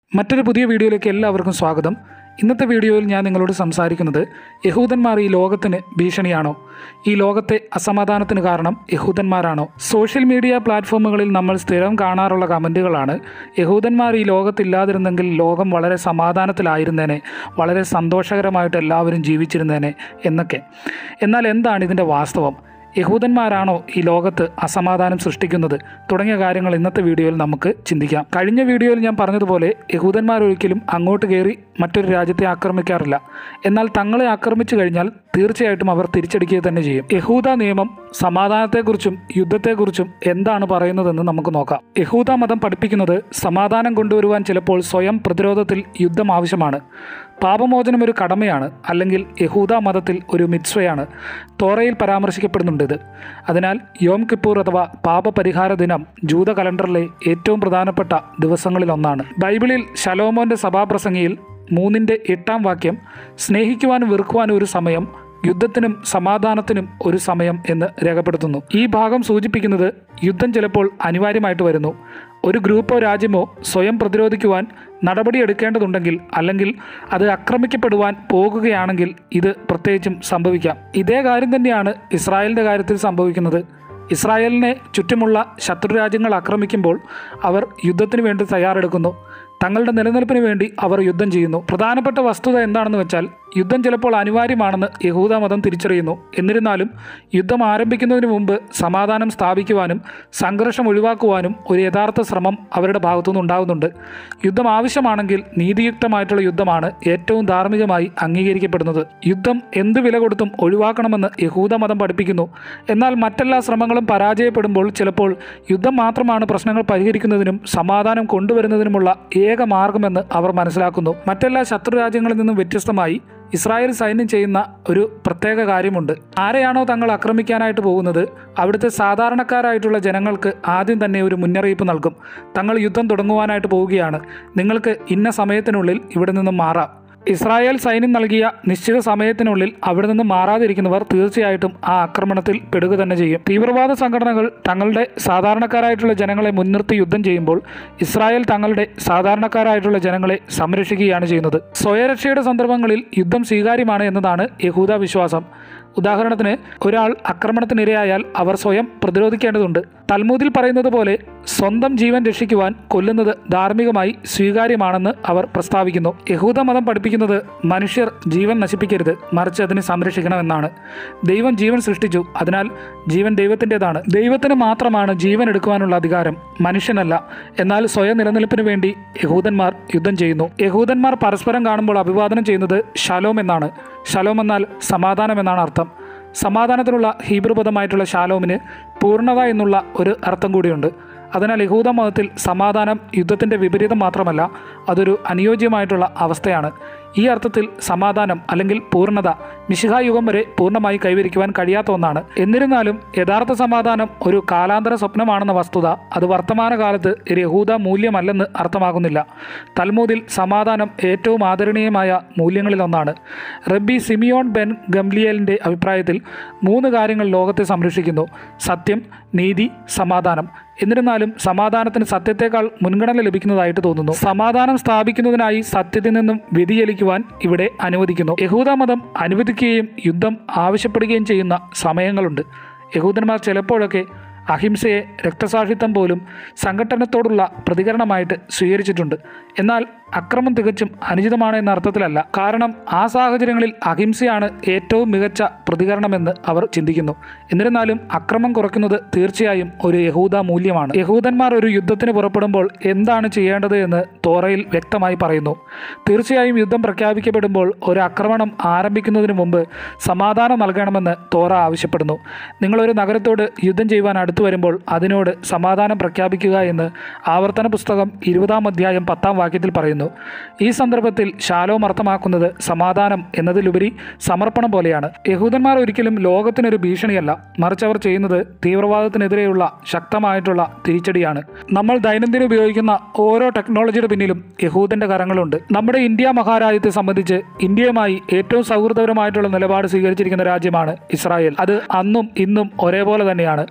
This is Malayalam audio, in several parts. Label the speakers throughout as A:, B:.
A: മറ്റൊരു പുതിയ വീഡിയോയിലേക്ക് എല്ലാവർക്കും സ്വാഗതം ഇന്നത്തെ വീഡിയോയിൽ ഞാൻ നിങ്ങളോട് സംസാരിക്കുന്നത് യഹൂദന്മാർ ഈ ലോകത്തിന് ഭീഷണിയാണോ ഈ ലോകത്തെ അസമാധാനത്തിന് കാരണം യഹൂദന്മാരാണോ സോഷ്യൽ മീഡിയ പ്ലാറ്റ്ഫോമുകളിൽ നമ്മൾ സ്ഥിരം കാണാറുള്ള കമൻറ്റുകളാണ് യഹൂദന്മാർ ഈ ലോകത്തില്ലാതിരുന്നെങ്കിൽ ലോകം വളരെ സമാധാനത്തിലായിരുന്നേനെ വളരെ സന്തോഷകരമായിട്ട് എല്ലാവരും ജീവിച്ചിരുന്നേനെ എന്നൊക്കെ എന്നാൽ എന്താണ് ഇതിൻ്റെ വാസ്തവം യഹൂദന്മാരാണോ ഈ ലോകത്ത് അസമാധാനം സൃഷ്ടിക്കുന്നത് തുടങ്ങിയ കാര്യങ്ങൾ ഇന്നത്തെ വീഡിയോയിൽ നമുക്ക് ചിന്തിക്കാം കഴിഞ്ഞ വീഡിയോയിൽ ഞാൻ പറഞ്ഞതുപോലെ യഹൂദന്മാർ ഒരിക്കലും അങ്ങോട്ട് കയറി മറ്റൊരു രാജ്യത്തെ ആക്രമിക്കാറില്ല എന്നാൽ തങ്ങളെ ആക്രമിച്ചു കഴിഞ്ഞാൽ തീർച്ചയായിട്ടും അവർ തിരിച്ചടിക്കുക തന്നെ ചെയ്യും യഹൂദ നിയമം സമാധാനത്തെക്കുറിച്ചും യുദ്ധത്തെക്കുറിച്ചും എന്താണ് പറയുന്നതെന്ന് നമുക്ക് നോക്കാം യഹൂദ മതം പഠിപ്പിക്കുന്നത് സമാധാനം കൊണ്ടുവരുവാൻ ചിലപ്പോൾ സ്വയം പ്രതിരോധത്തിൽ യുദ്ധം ആവശ്യമാണ് പാപമോചനം ഒരു കടമയാണ് അല്ലെങ്കിൽ യഹൂദ മതത്തിൽ ഒരു മിത്സ്വയാണ് തോറയിൽ പരാമർശിക്കപ്പെടുന്നുണ്ട് ഇത് അതിനാൽ യോം കിപ്പൂർ അഥവാ പാപപരിഹാര ദിനം ജൂത കലണ്ടറിലെ ഏറ്റവും പ്രധാനപ്പെട്ട ദിവസങ്ങളിലൊന്നാണ് ബൈബിളിൽ ശലോമോന്റെ സഭാപ്രസംഗിയിൽ മൂന്നിൻ്റെ എട്ടാം വാക്യം സ്നേഹിക്കുവാനും വെറുക്കുവാനും ഒരു സമയം യുദ്ധത്തിനും സമാധാനത്തിനും ഒരു സമയം എന്ന് രേഖപ്പെടുത്തുന്നു ഈ ഭാഗം സൂചിപ്പിക്കുന്നത് യുദ്ധം ചിലപ്പോൾ അനിവാര്യമായിട്ട് വരുന്നു ഒരു ഗ്രൂപ്പോ രാജ്യമോ സ്വയം പ്രതിരോധിക്കുവാൻ നടപടിയെടുക്കേണ്ടതുണ്ടെങ്കിൽ അല്ലെങ്കിൽ അത് ആക്രമിക്കപ്പെടുവാൻ പോകുകയാണെങ്കിൽ ഇത് പ്രത്യേകിച്ചും സംഭവിക്കാം ഇതേ കാര്യം തന്നെയാണ് ഇസ്രായേലിൻ്റെ കാര്യത്തിൽ സംഭവിക്കുന്നത് ഇസ്രായേലിനെ ചുറ്റുമുള്ള ശത്രുരാജ്യങ്ങൾ ആക്രമിക്കുമ്പോൾ അവർ യുദ്ധത്തിന് വേണ്ടി തയ്യാറെടുക്കുന്നു തങ്ങളുടെ നിലനിൽപ്പിന് വേണ്ടി അവർ യുദ്ധം ചെയ്യുന്നു പ്രധാനപ്പെട്ട വസ്തുത എന്താണെന്ന് വെച്ചാൽ യുദ്ധം ചിലപ്പോൾ അനിവാര്യമാണെന്ന് യഹൂദ മതം തിരിച്ചറിയുന്നു എന്നിരുന്നാലും യുദ്ധം ആരംഭിക്കുന്നതിന് മുമ്പ് സമാധാനം സ്ഥാപിക്കുവാനും സംഘർഷം ഒഴിവാക്കുവാനും ഒരു യഥാർത്ഥ ശ്രമം അവരുടെ ഭാഗത്തുനിന്ന് ഉണ്ടാകുന്നുണ്ട് യുദ്ധം ആവശ്യമാണെങ്കിൽ നീതിയുക്തമായിട്ടുള്ള യുദ്ധമാണ് ഏറ്റവും ധാർമ്മികമായി അംഗീകരിക്കപ്പെടുന്നത് യുദ്ധം എന്ത് വില കൊടുത്തും ഒഴിവാക്കണമെന്ന് യഹൂദ മതം പഠിപ്പിക്കുന്നു എന്നാൽ മറ്റെല്ലാ ശ്രമങ്ങളും പരാജയപ്പെടുമ്പോൾ ചിലപ്പോൾ യുദ്ധം മാത്രമാണ് പ്രശ്നങ്ങൾ പരിഹരിക്കുന്നതിനും സമാധാനം കൊണ്ടുവരുന്നതിനുമുള്ള ഏക മാർഗമെന്ന് അവർ മനസ്സിലാക്കുന്നു മറ്റെല്ലാ ശത്രു രാജ്യങ്ങളിൽ നിന്നും വ്യത്യസ്തമായി ഇസ്രായേൽ സൈന്യം ചെയ്യുന്ന ഒരു പ്രത്യേക കാര്യമുണ്ട് ആരെയാണോ തങ്ങൾ ആക്രമിക്കാനായിട്ട് പോകുന്നത് അവിടുത്തെ സാധാരണക്കാരായിട്ടുള്ള ജനങ്ങൾക്ക് ആദ്യം തന്നെ ഒരു മുന്നറിയിപ്പ് നൽകും തങ്ങൾ യുദ്ധം തുടങ്ങുവാനായിട്ട് പോവുകയാണ് നിങ്ങൾക്ക് ഇന്ന സമയത്തിനുള്ളിൽ ഇവിടെ നിന്നും മാറാം ഇസ്രായേൽ സൈന്യം നൽകിയ നിശ്ചിത സമയത്തിനുള്ളിൽ അവിടെ നിന്ന് മാറാതിരിക്കുന്നവർ തീർച്ചയായിട്ടും ആ ആക്രമണത്തിൽ പെടുക തന്നെ ചെയ്യും തീവ്രവാദ സംഘടനകൾ തങ്ങളുടെ സാധാരണക്കാരായിട്ടുള്ള ജനങ്ങളെ മുൻനിർത്തി യുദ്ധം ചെയ്യുമ്പോൾ ഇസ്രായേൽ തങ്ങളുടെ സാധാരണക്കാരായിട്ടുള്ള ജനങ്ങളെ സംരക്ഷിക്കുകയാണ് ചെയ്യുന്നത് സ്വയരക്ഷയുടെ സന്ദർഭങ്ങളിൽ യുദ്ധം സ്വീകാര്യമാണ് എന്നതാണ് യഹൂദ വിശ്വാസം ഉദാഹരണത്തിന് ഒരാൾ ആക്രമണത്തിനിരയായാൽ അവർ സ്വയം പ്രതിരോധിക്കേണ്ടതുണ്ട് തൽമൂദിൽ പറയുന്നത് പോലെ സ്വന്തം ജീവൻ രക്ഷിക്കുവാൻ കൊല്ലുന്നത് ധാർമ്മികമായി സ്വീകാര്യമാണെന്ന് അവർ പ്രസ്താവിക്കുന്നു യഹൂദ മതം പഠിപ്പിക്കുന്നത് മനുഷ്യർ ജീവൻ നശിപ്പിക്കരുത് മറിച്ച് അതിനെ സംരക്ഷിക്കണമെന്നാണ് ദൈവം ജീവൻ സൃഷ്ടിച്ചു അതിനാൽ ജീവൻ ദൈവത്തിൻ്റെതാണ് ദൈവത്തിന് മാത്രമാണ് ജീവൻ എടുക്കുവാനുള്ള അധികാരം മനുഷ്യനല്ല എന്നാൽ സ്വയം നിലനിൽപ്പിന് വേണ്ടി യഹൂദന്മാർ യുദ്ധം ചെയ്യുന്നു യഹൂദന്മാർ പരസ്പരം കാണുമ്പോൾ അഭിവാദനം ചെയ്യുന്നത് ഷലോം എന്നാണ് ഷലോം എന്നാൽ സമാധാനം എന്നാണ് അർത്ഥം സമാധാനത്തിനുള്ള ഹീബ്രു പദമായിട്ടുള്ള ഷാലോമിന് പൂർണ്ണത എന്നുള്ള ഒരു അർത്ഥം കൂടിയുണ്ട് അതിനാൽ യഹൂദ മതത്തിൽ സമാധാനം യുദ്ധത്തിൻ്റെ വിപരീതം മാത്രമല്ല അതൊരു അനുയോജ്യമായിട്ടുള്ള അവസ്ഥയാണ് ഈ അർത്ഥത്തിൽ സമാധാനം അല്ലെങ്കിൽ പൂർണ്ണത മിശിഹ യുഗം വരെ പൂർണ്ണമായി കൈവരിക്കുവാൻ കഴിയാത്ത ഒന്നാണ് എന്നിരുന്നാലും യഥാർത്ഥ സമാധാനം ഒരു കാലാന്തര സ്വപ്നമാണെന്ന വസ്തുത അത് വർത്തമാനകാലത്ത് ഒരു യഹൂദ മൂല്യമല്ലെന്ന് അർത്ഥമാകുന്നില്ല തൽമൂദിൽ സമാധാനം ഏറ്റവും ആദരണീയമായ മൂല്യങ്ങളിലൊന്നാണ് റബ്ബി സിമിയോൺ ബെൻ ഗംലിയലിൻ്റെ അഭിപ്രായത്തിൽ മൂന്ന് കാര്യങ്ങൾ ലോകത്തെ സംരക്ഷിക്കുന്നു സത്യം നീതി സമാധാനം എന്നിരുന്നാലും സമാധാനത്തിന് സത്യത്തേക്കാൾ മുൻഗണന ലഭിക്കുന്നതായിട്ട് തോന്നുന്നു സമാധാനം സ്ഥാപിക്കുന്നതിനായി സത്യത്തിൽ നിന്നും വ്യതിചലിക്കുവാൻ ഇവിടെ അനുവദിക്കുന്നു യഹൂദ മതം അനുവദിക്കുകയും യുദ്ധം ആവശ്യപ്പെടുകയും ചെയ്യുന്ന സമയങ്ങളുണ്ട് യഹൂദന്മാർ ചിലപ്പോഴൊക്കെ അഹിംസയെ രക്തസാക്ഷിത്വം പോലും സംഘടനത്തോടുള്ള പ്രതികരണമായിട്ട് സ്വീകരിച്ചിട്ടുണ്ട് എന്നാൽ അക്രമം തികച്ചും അനുചിതമാണ് എന്ന അർത്ഥത്തിലല്ല കാരണം ആ സാഹചര്യങ്ങളിൽ അഹിംസയാണ് ഏറ്റവും മികച്ച പ്രതികരണമെന്ന് അവർ ചിന്തിക്കുന്നു എന്നിരുന്നാലും അക്രമം കുറയ്ക്കുന്നത് തീർച്ചയായും ഒരു യഹൂദ മൂല്യമാണ് യഹൂദന്മാർ ഒരു യുദ്ധത്തിന് പുറപ്പെടുമ്പോൾ എന്താണ് ചെയ്യേണ്ടത് എന്ന് തോറയിൽ വ്യക്തമായി പറയുന്നു തീർച്ചയായും യുദ്ധം പ്രഖ്യാപിക്കപ്പെടുമ്പോൾ ഒരു ആക്രമണം ആരംഭിക്കുന്നതിന് മുമ്പ് സമാധാനം നൽകണമെന്ന് തോറ ആവശ്യപ്പെടുന്നു നിങ്ങളൊരു നഗരത്തോട് യുദ്ധം ചെയ്യുവാൻ അടുത്തു വരുമ്പോൾ അതിനോട് സമാധാനം പ്രഖ്യാപിക്കുക എന്ന് ആവർത്തന പുസ്തകം ഇരുപതാം അധ്യായം പത്താം വാക്യത്തിൽ പറയുന്നു ഈ സന്ദർഭത്തിൽ ശാലോം അർത്ഥമാക്കുന്നത് സമാധാനം എന്നതിലുപരി സമർപ്പണം പോലെയാണ് യഹൂദന്മാർ ഒരിക്കലും ലോകത്തിനൊരു ഭീഷണിയല്ല മറിച്ച് അവർ ചെയ്യുന്നത് തീവ്രവാദത്തിനെതിരെയുള്ള ശക്തമായിട്ടുള്ള തിരിച്ചടിയാണ് നമ്മൾ ദൈനംദിനം ഉപയോഗിക്കുന്ന ഓരോ ടെക്നോളജിയുടെ പിന്നിലും യഹൂദന്റെ കരങ്ങളുണ്ട് നമ്മുടെ ഇന്ത്യ മഹാരാജ്യത്തെ സംബന്ധിച്ച് ഇന്ത്യയുമായി ഏറ്റവും സൗഹൃദപരമായിട്ടുള്ള നിലപാട് സ്വീകരിച്ചിരിക്കുന്ന രാജ്യമാണ് ഇസ്രായേൽ അത് അന്നും ഇന്നും ഒരേപോലെ തന്നെയാണ്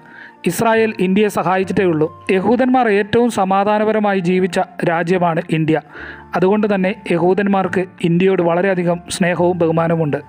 A: ഇസ്രായേൽ ഇന്ത്യയെ സഹായിച്ചിട്ടേ ഉള്ളൂ യഹൂദന്മാർ ഏറ്റവും സമാധാനപരമായി ജീവിച്ച രാജ്യമാണ് ഇന്ത്യ അതുകൊണ്ട് തന്നെ യഹൂദന്മാർക്ക് ഇന്ത്യയോട് വളരെയധികം സ്നേഹവും ബഹുമാനവുമുണ്ട്